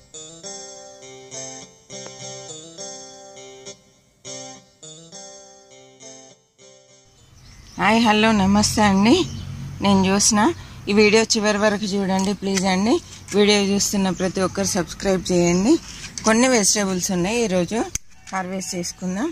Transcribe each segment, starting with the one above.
Hi hello నమస్తే అండి నేను చూసిన ఈ వీడియో చివరి వరకు చూడండి ప్లీజ్ అండి వీడియో చూస్తున్న ప్రతి ఒక్కరు సబ్స్క్రైబ్ చేయండి కొన్ని వెజిటేబుల్స్ ఉన్నాయి ఈరోజు హార్వెస్ట్ చేసుకుందాం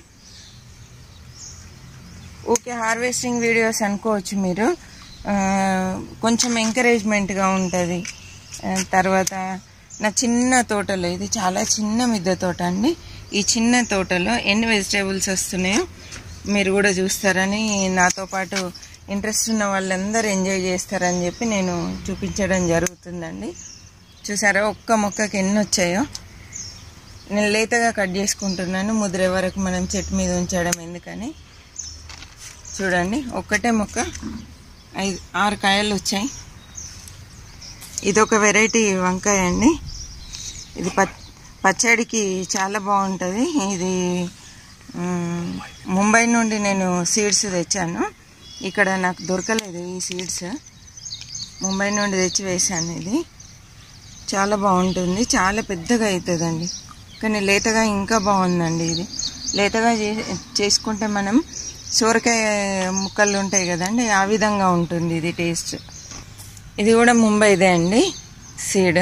ఓకే హార్వెస్టింగ్ వీడియోస్ అనుకోవచ్చు మీరు ఆ, కొంచెం ఎంకరేజ్మెంట్గా ఉంటుంది ఆ, తర్వాత నా చిన్న తోటలో ఇది చాలా చిన్న మిద్దె తోట అండి ఈ చిన్న తోటలో ఎన్ని వెజిటేబుల్స్ వస్తున్నాయో మీరు కూడా చూస్తారని నాతో పాటు ఇంట్రెస్ట్ ఉన్న వాళ్ళందరూ ఎంజాయ్ చేస్తారని చెప్పి నేను చూపించడం జరుగుతుందండి చూసారా ఒక్క మొక్కకి ఎన్ని వచ్చాయో నేను లేతగా కట్ చేసుకుంటున్నాను ముదిరే వరకు మనం చెట్టు మీద ఉంచడం ఎందుకని చూడండి ఒక్కటే మొక్క ఐదు ఆరు కాయలు వచ్చాయి ఇది ఒక వెరైటీ వంకాయ అండి ఇది ప పచ్చడికి చాలా బాగుంటుంది ఇది మ్, ముంబై నుండి నేను సీడ్స్ తెచ్చాను ఇక్కడ నాకు దొరకలేదు ఈ సీడ్స్ ముంబై నుండి తెచ్చి వేశాను ఇది చాలా బాగుంటుంది చాలా పెద్దగా అవుతుందండి కానీ లేతగా ఇంకా బాగుందండి ఇది లేతగా చే- చేసుకుంటే మనం సోరకాయ ముక్కలు ఉంటాయి కదండి ఆ విధంగా ఉంటుంది ఇది టేస్ట్ ఇది కూడా ముంబైదే అండి సీడ్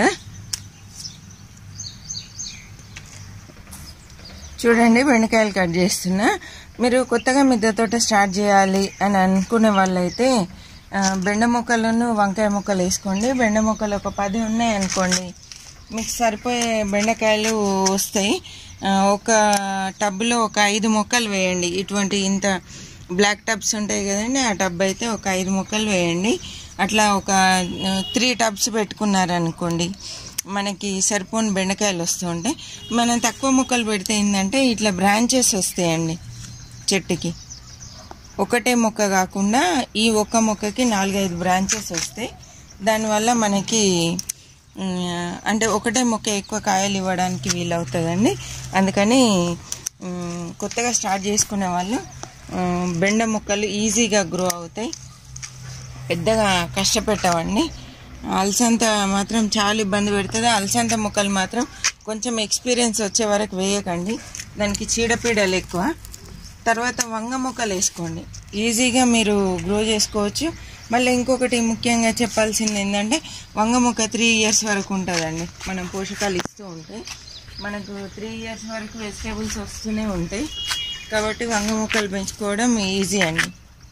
చూడండి బెండకాయలు కట్ చేస్తున్నా మీరు కొత్తగా మిద్దె తోట స్టార్ట్ చేయాలి అని అనుకునే వాళ్ళైతే ఆ, బెండ మొక్కలను వంకాయ మొక్కలు వేసుకోండి బెండ మొక్కలు ఒక పది ఉన్నాయి అనుకోండి మీకు సరిపోయే బెండకాయలు వస్తాయి ఆ, ఒక టబ్లో ఒక ఐదు మొక్కలు వేయండి ఇటువంటి ఇంత బ్లాక్ టబ్స్ ఉంటాయి కదండి ఆ టబ్ అయితే ఒక ఐదు మొక్కలు వేయండి అట్లా ఒక త్రీ టబ్స్ పెట్టుకున్నారనుకోండి మనకి సరిపోని బెండకాయలు వస్తూ ఉంటాయి మనం తక్కువ మొక్కలు పెడితే ఏంటంటే ఇట్లా బ్రాంచెస్ వస్తాయండి చెట్టుకి ఒకటే మొక్క కాకుండా ఈ ఒక్క మొక్కకి నాలుగైదు బ్రాంచెస్ వస్తాయి దానివల్ల మనకి ఉమ్, అంటే ఒకటే మొక్క ఎక్కువ కాయలు ఇవ్వడానికి వీలవుతుందండి అందుకని ఉమ్, కొత్తగా స్టార్ట్ చేసుకునే వాళ్ళు ఉమ్, బెండ మొక్కలు ఈజీగా గ్రో అవుతాయి పెద్దగా కష్టపెట్టవండి అలసంత మాత్రం చాలా ఇబ్బంది పెడుతుంది అలసంత మొక్కలు మాత్రం కొంచెం ఎక్స్పీరియన్స్ వచ్చే వరకు వేయకండి దానికి చీడపీడలు ఎక్కువ తర్వాత వంగ మొక్కలు వేసుకోండి ఈజీగా మీరు గ్రో చేసుకోవచ్చు మళ్ళీ ఇంకొకటి ముఖ్యంగా చెప్పాల్సింది ఏంటంటే వంగ మొక్క త్రీ ఇయర్స్ వరకు ఉంటుందండి మనం పోషకాలు ఇస్తూ ఉంటే మనకు త్రీ ఇయర్స్ వరకు వెజిటేబుల్స్ వస్తూనే ఉంటాయి కాబట్టి వంగ మొక్కలు పెంచుకోవడం ఈజీ అండి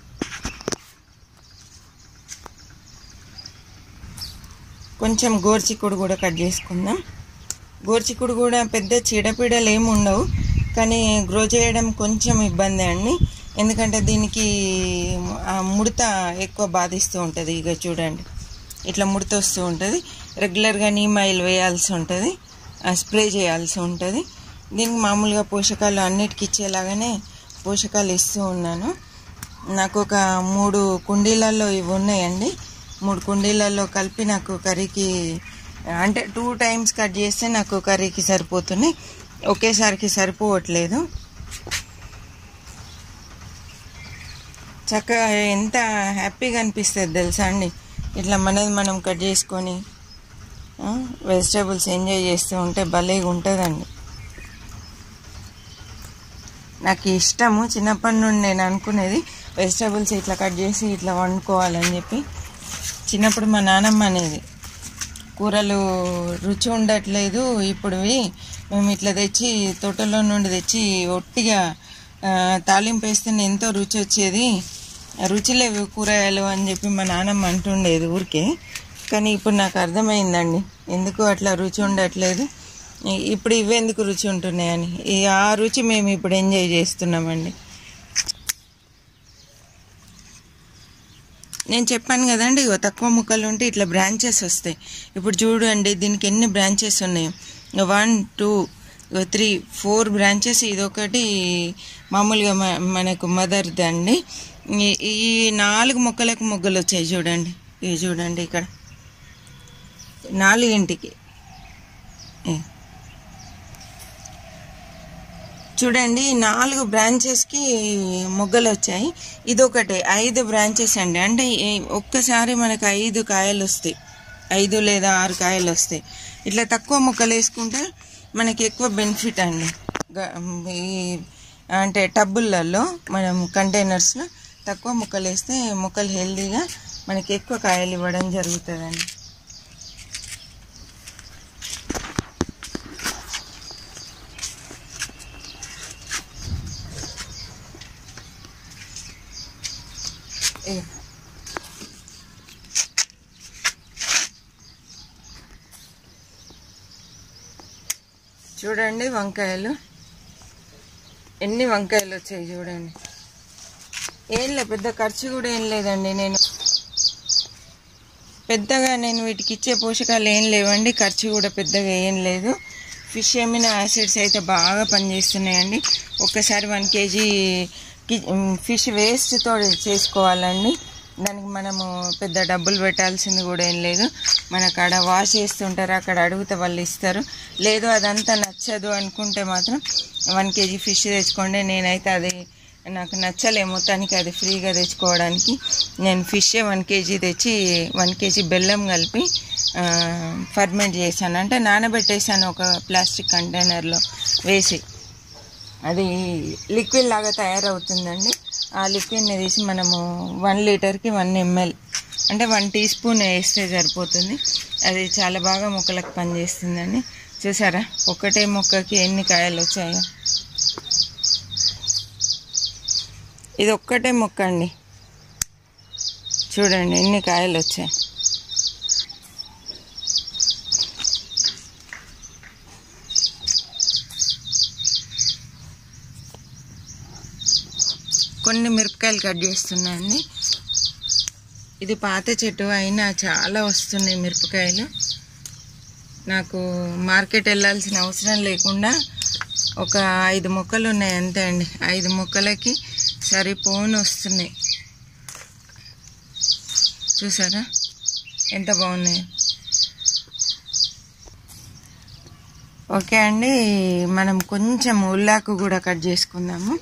కొంచెం గోర్చిక్కుడు కూడా కట్ చేసుకుందాం గోర్చిక్కుడు కూడా పెద్ద చీడపీడలు ఏమి ఉండవు కానీ గ్రో చేయడం కొంచెం ఇబ్బంది అండి ఎందుకంటే దీనికి ఆ ముడత ఎక్కువ బాధిస్తూ ఉంటుంది ఇక చూడండి ఇట్లా ముడత వస్తూ ఉంటుంది రెగ్యులర్గా నీమ్ ఆయిల్ వేయాల్సి ఉంటుంది స్ప్రే చేయాల్సి ఉంటుంది దీనికి మామూలుగా పోషకాలు అన్నిటికి ఇచ్చేలాగానే పోషకాలు ఇస్తూ ఉన్నాను నాకు ఒక మూడు కుండీలలో ఇవి ఉన్నాయండి మూడు కుండీలలో కలిపి నాకు కర్రీకి అంటే టూ టైమ్స్ కట్ చేస్తే నాకు కర్రీకి సరిపోతున్నాయి ఒకేసారికి సరిపోవట్లేదు చక్కగా ఎంత హ్యాపీగా అనిపిస్తుంది తెలుసా అండి ఇట్లా మనది మనం కట్ చేసుకొని వెజిటేబుల్స్ ఎంజాయ్ చేస్తూ ఉంటే భలేగా ఉంటుందండి నాకు ఇష్టము చిన్నప్పటి నుండి నేను అనుకునేది వెజిటేబుల్స్ ఇట్లా కట్ చేసి ఇట్లా వండుకోవాలని చెప్పి చిన్నప్పుడు మా నానమ్మ అనేది కూరలు రుచి ఉండట్లేదు ఇప్పుడువి మేము ఇట్లా తెచ్చి తోటలో నుండి తెచ్చి ఒట్టిగా ఆ, తాలింపు వేస్తేనే ఎంతో రుచి వచ్చేది రుచి లేవు కూరగాయలు అని చెప్పి మా నానమ్మ అంటుండేది ఊరికే కానీ ఇప్పుడు నాకు అర్థమైందండి ఎందుకు అట్లా రుచి ఉండట్లేదు ఇ- ఇప్పుడు ఇవెందుకు రుచి ఉంటున్నాయని ఈ ఆ రుచి మేము ఇప్పుడు ఎంజాయ్ చేస్తున్నామండి నేను చెప్పాను కదండి ఇగో తక్కువ ముక్కలు ఉంటే ఇట్లా బ్రాంచెస్ వస్తాయి ఇప్పుడు చూడండి దీనికి ఎన్ని బ్రాంచెస్ ఉన్నాయి one two three four branches ఇదొకటి మామూలుగా మ- మనకు మదర్ది అండి ఈ- ఈ నాలుగు మొక్కలకు మొగ్గలు వచ్చాయి చూడండి ఇవి చూడండి ఇక్కడ నాలుగింటికి ఏ. చూడండి నాలుగు బ్రాంచెస్కి మొగ్గలు వచ్చాయి ఇదొకటే ఐదు బ్రాంచెస్ అండి అంటే ఏ- ఒక్కసారి మనకు ఐదు కాయలు వస్తాయి ఐదు లేదా ఆరు కాయలు వస్తాయి ఇట్లా తక్కువ ముక్కలు వేసుకుంటే మనకి ఎక్కువ బెనిఫిట్ అండి గ- ఈ అంటే టబ్బులలో మనం కంటైనర్స్లో తక్కువ ముక్కలు వేస్తే ముక్కలు హెల్దీగా మనకి ఎక్కువ కాయలు ఇవ్వడం జరుగుతుందండి ఇగో. చూడండి వంకాయలు ఎన్ని వంకాయలు వచ్చాయి చూడండి ఏం లేదు పెద్ద ఖర్చు కూడా ఏం లేదండి నేను పెద్దగా నేను వీటికి ఇచ్చే పోషకాలు ఏం లేవండి ఖర్చు కూడా పెద్దగా ఏం లేదు ఫిష్ ఎమినో యాసిడ్స్ అయితే బాగా పనిచేస్తున్నాయండి ఒక్కసారి వన్ కేజీ కి- ఉమ్, ఫిష్ వేస్ట్తో చేసుకోవాలండి దానికి మనము పెద్ద డబ్బులు పెట్టాల్సింది కూడా ఏం లేదు మన కాడ వాష్ చేస్తుంటారు అక్కడ అడిగితే వాళ్ళు ఇస్తారు లేదు అదంతా నచ్చదు అనుకుంటే మాత్రం వన్ కేజీ ఫిష్ తెచ్చుకోండి నేనైతే అది నాకు నచ్చలే మొత్తానికి అది ఫ్రీగా తెచ్చుకోవడానికి నేను ఫిష్ వన్ కేజీ తెచ్చి వన్ కేజీ బెల్లం కలిపి ఫర్మెంట్ చేశాను అంటే నానబెట్టేసాను ఒక ప్లాస్టిక్ కంటైనర్లో వేసి అది లిక్విడ్ లాగా తయారవుతుందండి ఆ లిక్విడ్ని తీసి మనము వన్ లీటర్కి వన్ ఎంఎల్ అంటే వన్ టీ స్పూన్ వేస్తే సరిపోతుంది అది చాలా బాగా మొక్కలకు పనిచేస్తుందండి చూసారా ఒకటే మొక్కకి ఎన్ని కాయలు వచ్చాయో ఇది ఒక్కటే మొక్క అండి చూడండి ఎన్ని కాయలు వచ్చాయి కొన్ని మిరపకాయలు కట్ చేస్తున్నాయండి ఇది పాత చెట్టు అయినా చాలా వస్తున్నాయి మిరపకాయలు నాకు మార్కెట్ వెళ్ళాల్సిన అవసరం లేకుండా ఒక ఐదు మొక్కలు ఉన్నాయి అంతే అండి ఐదు మొక్కలకి సరిపోను వస్తున్నాయి చూసారా ఎంత బాగున్నాయి ఓకే అండి మనం కొంచెం ఉల్లాకు కూడా కట్ చేసుకుందాము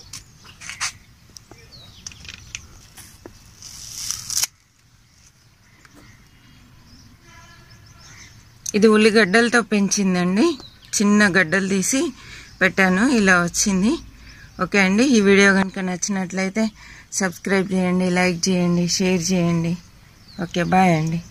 ఇది ఉల్లిగడ్డలతో పెంచిందండి చిన్న గడ్డలు తీసి పెట్టాను ఇలా వచ్చింది ఓకే అండి ఈ వీడియో కనుక నచ్చినట్లయితే సబ్స్క్రైబ్ చేయండి లైక్ చేయండి షేర్ చేయండి ఓకే బాయ్ అండి